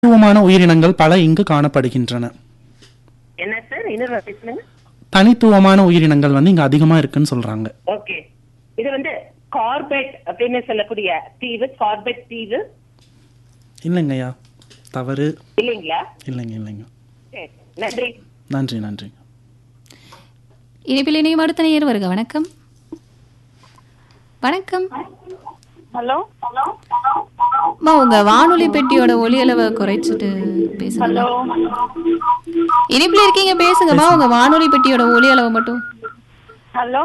தனித்துவமான உயிரினங்கள் பல இங்கு காணப்படுகின்றன என்ன சார் இன்னொரு வாட்டி சொல்லுங்க தனித்துவமான உயிரினங்கள் வந்து இங்க அதிகமா இருக்குன்னு சொல்றாங்க ஓகே இது வந்து கார்பெட் அப்படின்னு சொல்லக்கூடிய தீவு கார்பெட் தீவு இல்லைங்கய்யா தவறு இல்லைங்களா இல்லைங்க இல்லைங்க சரி நன்றி நன்றி நன்றி இனிப்பில் இணையும் அடுத்த நேயர் வருக வணக்கம் வணக்கம் ஹலோ அம்மா உங்க வானொலி பெட்டியோட ஒலி அளவை குறைச்சிட்டு பேசுங்க ஹலோ இனிப்புல இருக்கீங்க பேசுங்கம்மா உங்க வானொலி பெட்டியோட ஒலி அளவை மட்டும் ஹலோ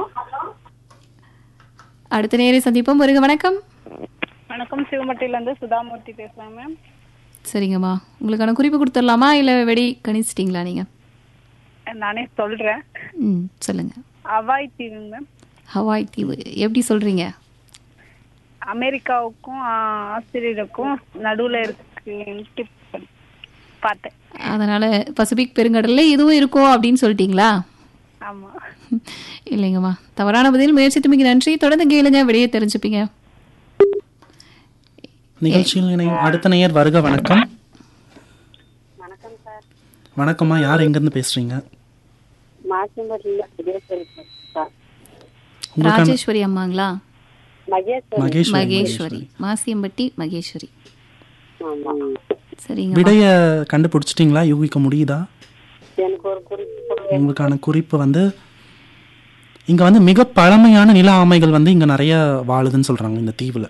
அடுத்த நேரை சந்திப்போம் வருக வணக்கம் வணக்கம் சிவமட்டில இருந்து சுதாமூர்த்தி பேசுறேன் மேம் சரிங்கம்மா உங்களுக்கான குறிப்பு கொடுத்துடலாமா இல்ல வெடி கணிச்சிட்டீங்களா நீங்க நானே சொல்றேன் ம் சொல்லுங்க அவாய் தீவு மேம் ஹவாய் தீவு எப்படி சொல்றீங்க அமெரிக்காவுக்கும் ஆ, ஆஸ்திரேலியாவுக்கும் நடுவுல இருக்கு பார்த்தேன் அதனால பசிபிக் பெருங்கடல்ல இதுவும் இருக்கும் அப்படின்னு சொல்லிட்டீங்களா ஆமா இல்லைங்கம்மா தவறான பதில் முயற்சித்துமிக்கு நன்றி தொடர்ந்து கேளுங்க வெளியே தெரிஞ்சுப்பீங்க நிகழ்ச்சியில் இணையும் அடுத்த நேயர் வருக வணக்கம் வணக்கம் சார் வணக்கம்மா யார் எங்கிருந்து பேசுறீங்க மாசிம்பட்டியில் விஜயேஸ்வரி சார் உங்களுக்கான ராஜேஸ்வரி அம்மாங்களா மகேஸ்வரி மகேஸ்வரி மகேஸ்வரி மாசியம்பட்டி மகேஸ்வரி ஆமா சரிங்க விடைய கண்டுபிடிச்சிட்டீங்களா யூகிக்க முடியுதா எனக்கு ஒரு குறிப்பு கொடுங்க. உங்களுக்கான குறிப்பு வந்து இங்க வந்து மிக பழமையான நில ஆமைகள் வந்து இங்க நிறைய வாழுதுன்னு சொல்றாங்க இந்த தீவுல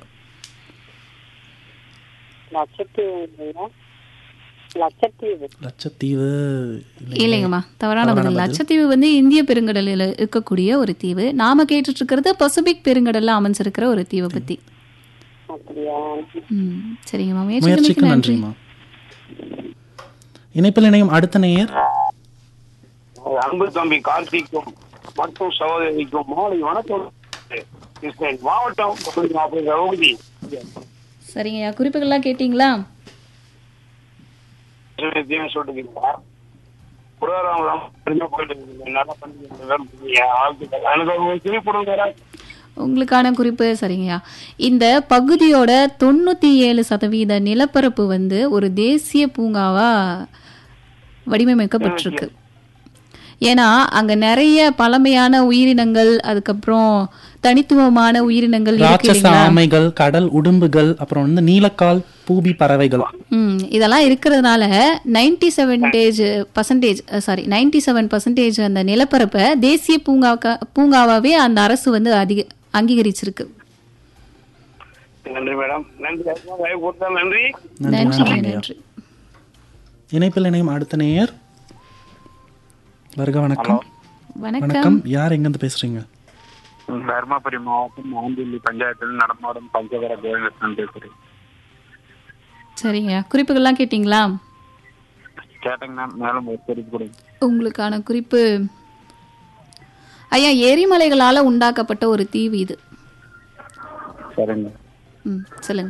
லட்சத்தீவு இல்லையா? லட்சத்தீவு லட்சத்தீவு இல்லை. இல்லைங்கம்மா தவறான தவறான பதில் பதில். லட்சத்தீவு வந்து இந்திய பெருங்கடலில் இருக்கக்கூடிய ஒரு தீவு நாம கேட்டுட்டு இருக்கிறது பசிபிக் பெருங்கடல்ல அமைஞ்சிருக்கிற ஒரு தீவை பத்தி அப்படியா ம், சரிங்கம்மா முயற்சிக்கு முயற்சிக்கு நன்றி நன்றிம்மா இணைப்பில் இணையும் அடுத்த நேயர் அன்பு தம்பி கார்த்திக்கும் மற்றும் சகோதரிக்கும் மாலை வணக்கம் கிருஷ்ணன் மாவட்டம் அப்படிங்கிற பகுதி சரிங்கய்யா குறிப்புகள்லாம் கேட்டீங்களா சொல்லிருக்கீங்களா புரோகிராம் தெரிஞ்ச போயிட்டு இருக்கீங்க. நல்லா பண்ணிருக்கீங்க வாழ்த்துக்கள் எனக்கு ஒரு குறிப்பிடுங்க உங்களுக்கான குறிப்பு சரிங்கய்யா இந்த பகுதியோட தொண்ணூத்தி ஏழு சதவீத நிலப்பரப்பு வந்து ஒரு தேசிய பூங்காவா வடிவமைக்கப்பட்டிருக்கு ஏன்னா அங்க நிறைய பழமையான உயிரினங்கள் அதுக்கப்புறம் தனித்துவமான உயிரினங்கள் இருக்கு ராட்சச இல்லைங்களா ஆமைகள் கடல் உடும்புகள் அப்புறம் வந்து நீலக்கால் பூபி பறவைகள் ம் இதெல்லாம் இருக்கிறதுனால நைன்டி செவன்டேஜ் percentage sorry ninety seven percentage அந்த நிலப்பரப்பை தேசிய பூங்காக்கா பூங்காவாவே அந்த அரசு வந்து அதிக அங்கீகரிச்சிருக்கு நன்றி மேடம் நன்றி வாய்ப்பு கொடுத்தா நன்றி நன்றி நன்றி நன்றிங்கய்யா. நன்றி இணைப்பில் இணையும் அடுத்த நேயர் வருக வணக்கம் வணக்கம் வணக்கம் யார் எங்கிருந்து பேசுறீங்க தருமபுரி மாவட்டம் ஆண்டில்லி பஞ்சாயத்தில் நடமாடும் பஞ்சகர கோவிலன் பேசுறேன் சரிங்க குறிப்புகள்லாம் கேட்டிங்களா கேட்டீங்கன்னா மேலும் ஒரு தெரிவித்து கொடுங்க உங்களுக்கான குறிப்பு ஐயா எரிமலைகளால உண்டாக்கப்பட்ட ஒரு தீவு இது சரிங்க ம் சொல்லுங்க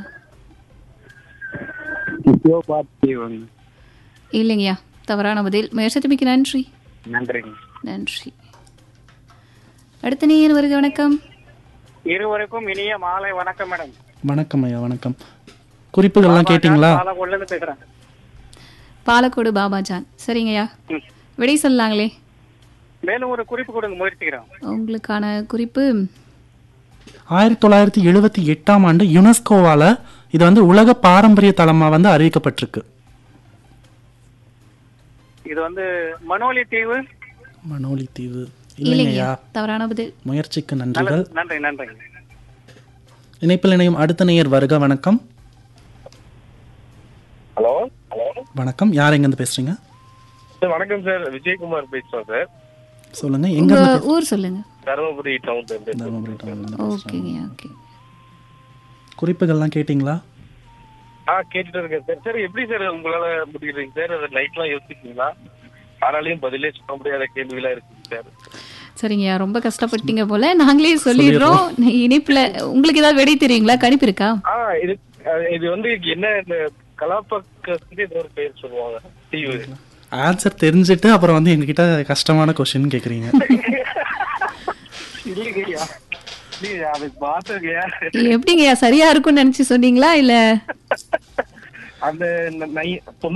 தீவுங்க இல்லைங்கய்யா தவறான பதில் முயற்சித்துமிக்கு நன்றி நன்றிங்க நன்றி அடுத்த நேயர் வருக வணக்கம் இருவருக்கும் இனிய மாலை வணக்கம் மேடம் வணக்கம் ஐயா வணக்கம் குறிப்புகள்லாம் கேட்டிங்களா பாலக்கோட்ல இருந்து பேசுறேன் பாலக்கோடு பாபாஜான் சரிங்கய்யா விடை சொல்லலாங்களே மேலும் ஒரு குறிப்பு கொடுங்க முயற்சிக்கிறோம் உங்களுக்கான குறிப்பு ஆயிரத்தி தொள்ளாயிரத்தி எழுபத்தி எட்டாம் ஆண்டு யுனெஸ்கோவால இது வந்து உலக பாரம்பரிய தலமா வந்து அறிவிக்கப்பட்டிருக்கு இது வந்து மனோலி தீவு மனோலி தீவு இல்லைங்கய்யா இல்லைங்கய்யா தவறான பதில் முயற்சிக்கு நன்றிகள் நன்றி நன்றி இணைப்பில் இணையும் அடுத்த நேயர் வருக வணக்கம் ஹலோ ஹலோ வணக்கம் யார் எங்கிருந்து பேசுறீங்க சார் வணக்கம் சார் விஜயகுமார் பேசுறோம் சார் சொல்லுங்க எங்க உங்க இருந்து ஊர் சொல்லுங்க தருமபுரி டவுன்ல இருந்து தருமபுரி town ல இருந்து பேசுறீங்க. ஓகேங்கய்யா ஓகே குறிப்புகள்லாம் கேட்டிங்களா ஆ கேட்டுட்டு இருக்கேன் சார் சார் எப்படி சார் உங்களால முடியுறீங்க சார் அது லைட்லாம் யோசிச்சிருக்கீங்களா யாராலையும் பதிலே சொல்ல முடியாத கேள்விகளா இருக்குங்க சார் சரிங்கய்யா ரொம்ப கஷ்டப்பட்டீங்க போல நாங்களே சொல்லிடுறோம் இனிப்புல உங்களுக்கு ஏதாவது வெடி தெரியுங்களா கணிப்பு இருக்கா ஆ இது அஹ், இது வந்து என்ன இந்த கலாப்பக்கத்துக்கு ஏதோ ஒரு பெயர் சொல்லுவாங்க தீவு ஆன்சர் தெரிஞ்சுட்டு அப்புறம் வந்து எங்ககிட்ட கஷ்டமான கொஸ்டின் கேக்குறீங்க இல்லைங்கய்யா இல்லையா அது பார்த்துருக்கையா எப்படிங்கய்யா சரியா இருக்கும்னு நினைச்சு சொன்னீங்களா இல்ல அந்த நை- தொண்ணூத்தி